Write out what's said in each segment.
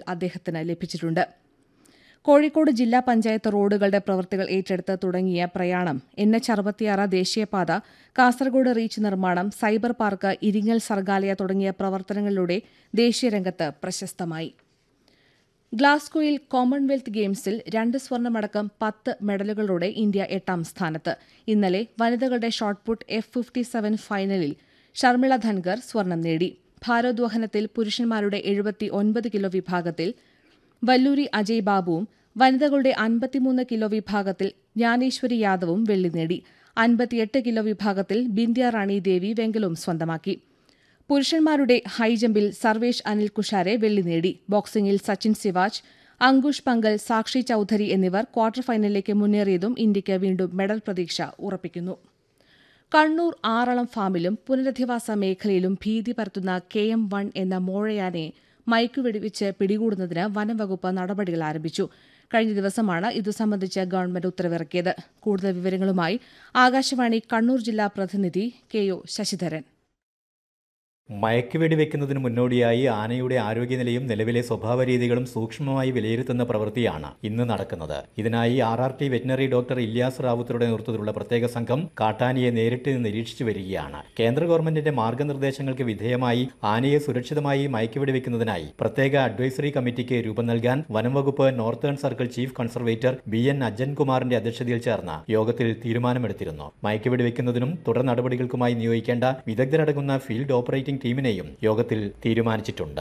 അദ്ദേഹത്തിന് ലഭിച്ചിട്ടുണ്ട് കോഴിക്കോട് ജില്ലാ പഞ്ചായത്ത് റോഡുകളുടെ പ്രവൃത്തികൾ ഏറ്റെടുത്ത് തുടങ്ങിയ പ്രയാണം എൻ എച്ച് അറുപത്തിയാറ് ദേശീയപാത കാസർഗോഡ് റീച്ച് നിർമ്മാണം സൈബർ പാർക്ക് ഇരിങ്ങൽ സർഗാലയ തുടങ്ങിയ പ്രവർത്തനങ്ങളിലൂടെ ദേശീയരംഗത്ത് പ്രശസ്തമായി ഗ്ലാസ്ഗോയിൽ കോമൺവെൽത്ത് ഗെയിംസിൽ രണ്ട് സ്വർണമടക്കം പത്ത് മെഡലുകളോടെ ഇന്ത്യ എട്ടാം സ്ഥാനത്ത് ഇന്നലെ വനിതകളുടെ ഷോട്ട്പുട്ട് എഫ് ഫിഫ്റ്റി സെവൻ ഫൈനലിൽ ഷർമിള ധൻഗർ സ്വർണം നേടി ഭാരോദ്വഹനത്തിൽ പുരുഷന്മാരുടെ എഴുപത്തി ഒൻപത് കിലോ വിഭാഗത്തിൽ വല്ലൂരി അജയ് ബാബുവും വനിതകളുടെ അൻപത്തിമൂന്ന് കിലോ വിഭാഗത്തിൽ ജ്ഞാനേശ്വരി യാദവും വെള്ളി നേടി അൻപത്തിയെട്ട് കിലോ വിഭാഗത്തിൽ ബിന്ധ്യ റാണി ദേവി വെങ്കലവും സ്വന്തമാക്കി പുരുഷന്മാരുടെ ഹൈജമ്പിൽ സർവേഷ് അനിൽ കുഷാരെ വെള്ളി നേടി ബോക്സിംഗിൽ സച്ചിൻ സിവാജ് അങ്കുഷ് പങ്കൽ സാക്ഷി ചൌധരി എന്നിവർ ക്വാർട്ടർ ഫൈനലിലേക്ക് മുന്നേറിയതും ഇന്ത്യയ്ക്ക് വീണ്ടും മെഡൽ പ്രതീക്ഷ ഉറപ്പിക്കുന്നു കണ്ണൂർ ആറളം ഫാമിലും പുനരധിവാസ മേഖലയിലും ഭീതി പരത്തുന്ന കെ എം വൺ എന്ന മോഴയാനെ മയക്കുവെടിവെച്ച് പിടികൂടുന്നതിന് വനംവകുപ്പ് നടപടികൾ ആരംഭിച്ചു കഴിഞ്ഞ ദിവസമാണ് ഇതു സംബന്ധിച്ച് ഗവൺമെന്റ് ഉത്തരവിറക്കിയത് കൂടുതൽ വിവരങ്ങളുമായി ആകാശവാണി കണ്ണൂർ ജില്ലാ പ്രതിനിധി കെ ഒ ശശിധരൻ മയക്കുവെടി വെക്കുന്നതിന് മുന്നോടിയായി ആനയുടെ ആരോഗ്യനിലയും നിലവിലെ സ്വഭാവ രീതികളും സൂക്ഷ്മമായി വിലയിരുത്തുന്ന പ്രവൃത്തിയാണ് ഇന്ന് നടക്കുന്നത് ഇതിനായി R R T veterinary doctor Ilyas റാവുത്തറുടെ നേതൃത്വത്തിലുള്ള പ്രത്യേക സംഘം കാട്ടാനയെ നേരിട്ട് നിരീക്ഷിച്ചു വരികയാണ് കേന്ദ്ര ഗവൺമെന്റിന്റെ മാർഗനിർദ്ദേശങ്ങൾക്ക് വിധേയമായി ആനയെ സുരക്ഷിതമായി മയക്കുവെടി വെക്കുന്നതിനായി പ്രത്യേക അഡ്വൈസറി കമ്മിറ്റിക്ക് രൂപം നൽകാൻ വനംവകുപ്പ് northern circle chief conservator B N അജ്ജൻകുമാറിന്റെ അധ്യക്ഷതയിൽ ചേർന്ന യോഗത്തിൽ തീരുമാനമെടുത്തിരുന്നു മയക്കുവെടി വെക്കുന്നതിനും തുടർ നടപടികൾക്കുമായി നിയോഗിക്കേണ്ട വിദഗ്ധരടങ്ങുന്ന ഫീൽഡ് ഓപ്പറേറ്റിംഗ് ടീമിനെയും യോഗത്തിൽ തീരുമാനിച്ചിട്ടുണ്ട്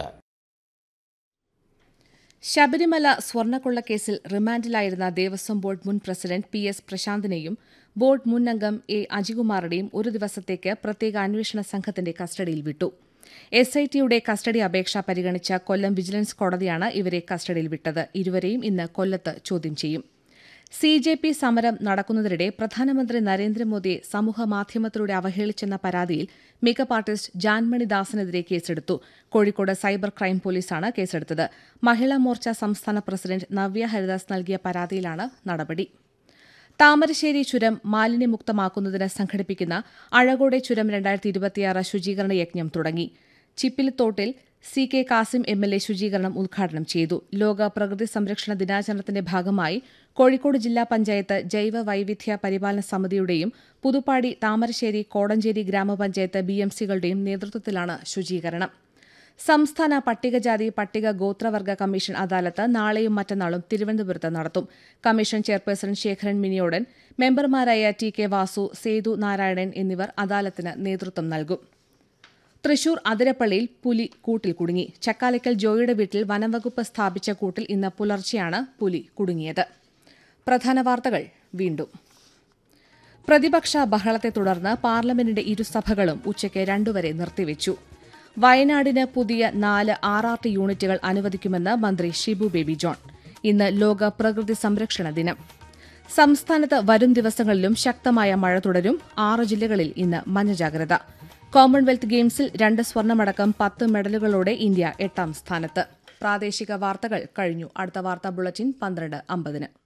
ശബരിമല സ്വർണ്ണക്കൊള്ളക്കേസിൽ റിമാൻഡിലായിരുന്ന ദേവസ്വം ബോർഡ് മുൻ പ്രസിഡന്റ് പി എസ് പ്രശാന്തിനെയും ബോർഡ് മുൻ അംഗം എ അജികുമാറിനെയും ഒരു ദിവസത്തേക്ക് പ്രത്യേക അന്വേഷണ സംഘത്തിന്റെ കസ്റ്റഡിയിൽ വിട്ടു എസ് ഐ ടിയുടെ കസ്റ്റഡി അപേക്ഷ പരിഗണിച്ച കൊല്ലം വിജിലൻസ് കോടതിയാണ് ഇവരെ കസ്റ്റഡിയിൽ വിട്ടത് ഇരുവരെയും ഇന്ന് കൊല്ലത്ത് ചോദ്യം ചെയ്യും സി ജെ പി സമരം നടക്കുന്നതിനിടെ പ്രധാനമന്ത്രി നരേന്ദ്രമോദിയെ സമൂഹമാധ്യമത്തിലൂടെ അവഹേളിച്ചെന്ന പരാതിയിൽ മേക്കപ്പ് ആർട്ടിസ്റ്റ് ജാൻമണി ദാസിനെതിരെ കേസെടുത്തു കോഴിക്കോട് സൈബർ ക്രൈം പോലീസാണ് കേസെടുത്തത് മഹിളാ മോർച്ച സംസ്ഥാന പ്രസിഡന്റ് നവ്യ ഹരിദാസ് നൽകിയ പരാതിയിലാണ് നടപടി താമരശ്ശേരി ചുരം മാലിന്യമുക്തമാക്കുന്നതിന് സംഘടിപ്പിക്കുന്ന അഴകോടെ ചുരം രണ്ടായിരത്തി ഇരുപത്തിയാറ് ശുചീകരണ യജ്ഞം തുടങ്ങി ചിപ്പിലിത്തോട്ടിൽ C K Kasim M L A ശുചീകരണം ഉദ്ഘാടനം ചെയ്തു ലോക പ്രകൃതി സംരക്ഷണ ദിനാചരണത്തിന്റെ ഭാഗമായി കോഴിക്കോട് ജില്ലാ പഞ്ചായത്ത് ജൈവ വൈവിധ്യ പരിപാലന സമിതിയുടെയും പുതുപ്പാടി താമരശ്ശേരി കോടഞ്ചേരി ഗ്രാമപഞ്ചായത്ത് ബി എം സികളുടെയും നേതൃത്വത്തിലാണ് ശുചീകരണം സംസ്ഥാന പട്ടികജാതി പട്ടിക ഗോത്രവർഗ കമ്മീഷൻ അദാലത്ത് നാളെയും മറ്റന്നാളും തിരുവനന്തപുരത്ത് നടത്തും കമ്മീഷൻ ചെയർപേഴ്സൺ ശേഖരൻ മിനിയോടൻ മെമ്പർമാരായ ടി കെ വാസു സേതു നാരായണൻ എന്നിവർ അദാലത്തിന് നേതൃത്വം നൽകും തൃശൂർ അതിരപ്പള്ളിയിൽ പുലി കൂട്ടിൽ കുടുങ്ങി ചക്കാലയ്ക്കൽ ജോയിയുടെ വീട്ടിൽ വനംവകുപ്പ് സ്ഥാപിച്ച കൂട്ടിൽ ഇന്ന് പുലർച്ചെയാണ് പുലി കുടുങ്ങിയത് പ്രധാന വാർത്തകൾ വീണ്ടും പ്രതിപക്ഷ ബഹളത്തെ തുടർന്ന് പാർലമെന്റിന്റെ ഇരുസഭകളും ഉച്ചയ്ക്ക് രണ്ടുവരെ നിർത്തിവച്ചു വയനാടിന് പുതിയ നാല് ആർ ആർ ടി യൂണിറ്റുകൾ അനുവദിക്കുമെന്ന് മന്ത്രി ഷിബു ബേബി ജോൺ ഇന്ന് ലോക പ്രകൃതി സംരക്ഷണ ദിനം സംസ്ഥാനത്ത് വരും ദിവസങ്ങളിലും ശക്തമായ മഴ തുടരും ആറ് ജില്ലകളിൽ ഇന്ന് മഞ്ഞ ജാഗ്രത കോമൺവെൽത്ത് ഗെയിംസിൽ രണ്ട് സ്വർണമടക്കം പത്ത് മെഡലുകളോടെ ഇന്ത്യ എട്ടാം സ്ഥാനത്ത് പ്രാദേശിക വാർത്തകൾ കഴിഞ്ഞു അടുത്ത വാർത്താ ബുള്ളറ്റിൻ പന്ത്രണ്ട് അമ്പതിന്